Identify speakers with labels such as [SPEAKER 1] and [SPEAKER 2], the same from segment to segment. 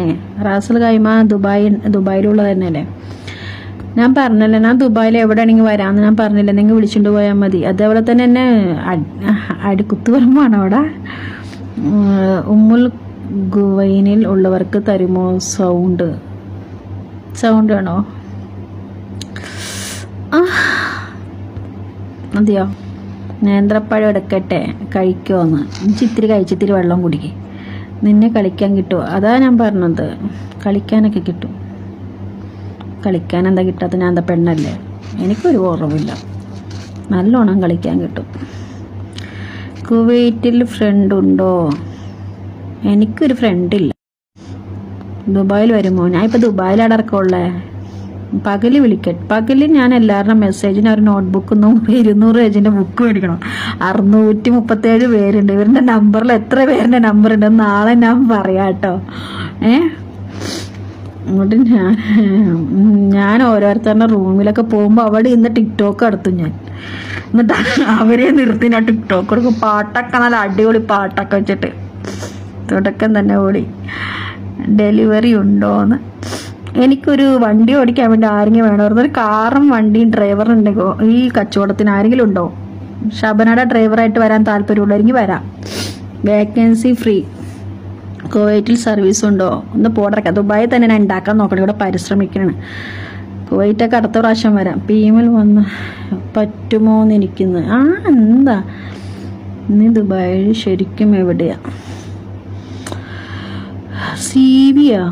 [SPEAKER 1] Ras al Khaimah Dubai ദുബായിലുള്ളത് തന്നെയല്ലേ ഞാൻ പറഞ്ഞല്ലോ ഞാൻ ദുബായിൽ എവിടെയാണെങ്കിൽ വരാമെന്ന് ഞാൻ പറഞ്ഞില്ല നിങ്ങൾ വിളിച്ചുകൊണ്ട് പോയാൽ മതി അതേപോലെ തന്നെ എന്നെ അടിക്കുത്തുപറമ്പാണ് അവിടെ ഉം, ഉമ്മുൽ ഗുവൈനിൽ ഉള്ളവർക്ക് തരുമോ സൗണ്ട് സൗണ്ട് വേണോ ആ മതിയോ നേന്ത്രപ്പഴം എടുക്കട്ടെ കഴിക്കുമോന്ന് ഇച്ചിത്തിരി കഴിച്ചിത്തിരി വെള്ളം കുടിക്ക് നിന്നെ കളിക്കാൻ കിട്ടുമോ അതാ ഞാൻ പറഞ്ഞത് കളിക്കാനൊക്കെ കിട്ടും കളിക്കാൻ എന്താ കിട്ടാത്ത ഞാൻ എന്താ പെണ്ണല്ലേ എനിക്കൊരു കുറവില്ല നല്ലോണം കളിക്കാൻ കിട്ടും കുവൈറ്റിൽ ഫ്രണ്ട് ഉണ്ടോ എനിക്കൊരു ഫ്രണ്ടില്ല ദുബായിൽ വരുമോ ഞാൻ ഇപ്പോൾ ദുബായിലാണ് ഇറക്കമുള്ളേ പകല് വിളിക്കട്ടെ പകല് ഞാൻ എല്ലാവരുടെ മെസ്സേജിന് ഒരു നോട്ട്ബുക്ക് നൂറ് ഇരുന്നൂറ് പേജിൻ്റെ ബുക്ക് മേടിക്കണം അറുന്നൂറ്റി മുപ്പത്തേഴ് പേരുണ്ട് ഇവരുടെ നമ്പറിൽ എത്ര പേരുടെ നമ്പർ ഉണ്ട് നാളെ ഞാൻ പറയാം കേട്ടോ ഏ എന്നിട്ട് ഞാൻ ഉം, ഞാൻ ഓരോരുത്തരുടെ റൂമിലൊക്കെ പോകുമ്പോൾ അവിടെ ഇന്ന് ടിക്ടോക്ക് നടത്തും ഞാൻ എന്നിട്ട് അവരെ നിർത്തി ഞാൻ ടിക്ടോക്ക് കൊടുക്കും പാട്ടൊക്കെ നല്ല അടിപൊളി പാട്ടൊക്കെ വെച്ചിട്ട് തുടക്കം തന്നെ ഓടി ഡെലിവറി ഉണ്ടോന്ന് എനിക്കൊരു വണ്ടി ഓടിക്കാൻ വേണ്ടി ആരെങ്കിലും വേണമായിരുന്നു ഒരു കാറും വണ്ടിയും ഡ്രൈവറും ഉണ്ടെങ്കിൽ ഈ കച്ചവടത്തിന് ആരെങ്കിലും ഉണ്ടോ ഷബനയുടെ ഡ്രൈവറായിട്ട് വരാൻ താല്പര്യമുള്ളവരെങ്കിൽ വരാം വേക്കൻസി ഫ്രീ കുവൈറ്റിൽ സർവീസ് ഉണ്ടോ ഒന്ന് പോടറക്കാം ദുബായിൽ തന്നെ ഞാൻ ഉണ്ടാക്കാൻ നോക്കണം ഇവിടെ പരിശ്രമിക്കണം കുവൈറ്റൊക്കെ അടുത്ത പ്രാവശ്യം വരാം പീമിൽ വന്ന് പറ്റുമോ എന്ന് ഇരിക്കുന്നു ആ എന്താ നീ ദുബായിൽ ശരിക്കും എവിടെയാ സി ബിയാ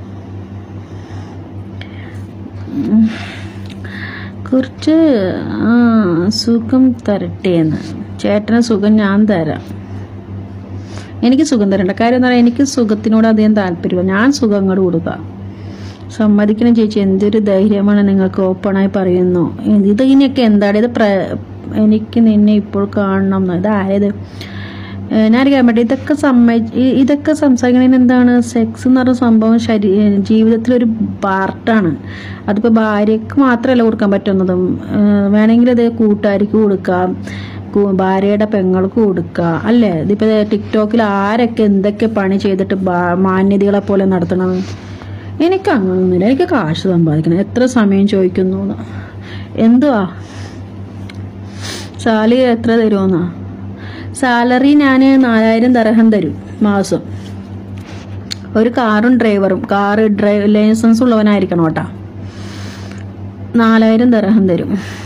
[SPEAKER 1] കുറച്ച് ആ സുഖം തരട്ടെ എന്ന് ചേട്ടന് സുഖം ഞാൻ തരാം എനിക്ക് സുഖം തരണ്ട കാര്യം എന്ന് പറഞ്ഞാൽ എനിക്ക് സുഖത്തിനോട് അധികം താല്പര്യമില്ല ഞാൻ സുഖം അങ്ങോട്ട് കൊടുക്കുക സമ്മതിക്കണം ചേച്ചി എന്തൊരു ധൈര്യമാണ് നിങ്ങൾക്ക് ഓപ്പണായി പറയുന്നു ഇത് ഇതിനൊക്കെ എന്താണ് ഇത് പ്ര എനിക്ക് നിന്നെ ഇപ്പോൾ കാണണം എന്ന് ഇത് ആയത് ഞാനറിയാൻ പറ്റും ഇതൊക്കെ സമ്മതി ഇതൊക്കെ സംസാരിക്കണതിന് എന്താണ് സെക്സ് എന്ന് പറഞ്ഞ സംഭവം ശരീ ജീവിതത്തിലൊരു പാർട്ടാണ് അതിപ്പോൾ ഭാര്യയ്ക്ക് മാത്രമല്ല കൊടുക്കാൻ പറ്റുന്നതും ഏഹ് വേണമെങ്കിൽ അത് കൂട്ടുകാരിക്ക് കൊടുക്കാം കു- ഭാര്യയുടെ പെങ്ങൾക്ക് കൊടുക്കുക അല്ലേ ഇതിപ്പോൾ ടിക്ടോക്കിൽ ആരൊക്കെ എന്തൊക്കെ പണി ചെയ്തിട്ട് ബാ- മാന്യതകളെ പോലെ നടത്തണം എനിക്ക് അങ്ങനൊന്നുമില്ല എനിക്ക് കാശ് സമ്പാദിക്കണം എത്ര സമയം ചോദിക്കുന്നു എന്ന്. എന്തുവാ സാലറി എത്ര തരുമെന്നാ സാലറി ഞാൻ നാലായിരം ദർഹം തരും മാസം ഒരു കാറും ഡ്രൈവറും കാറ് ഡ്രൈവ് ലൈസൻസ് ഉള്ളവനായിരിക്കണം കേട്ടാ നാലായിരം ദർഹം തരും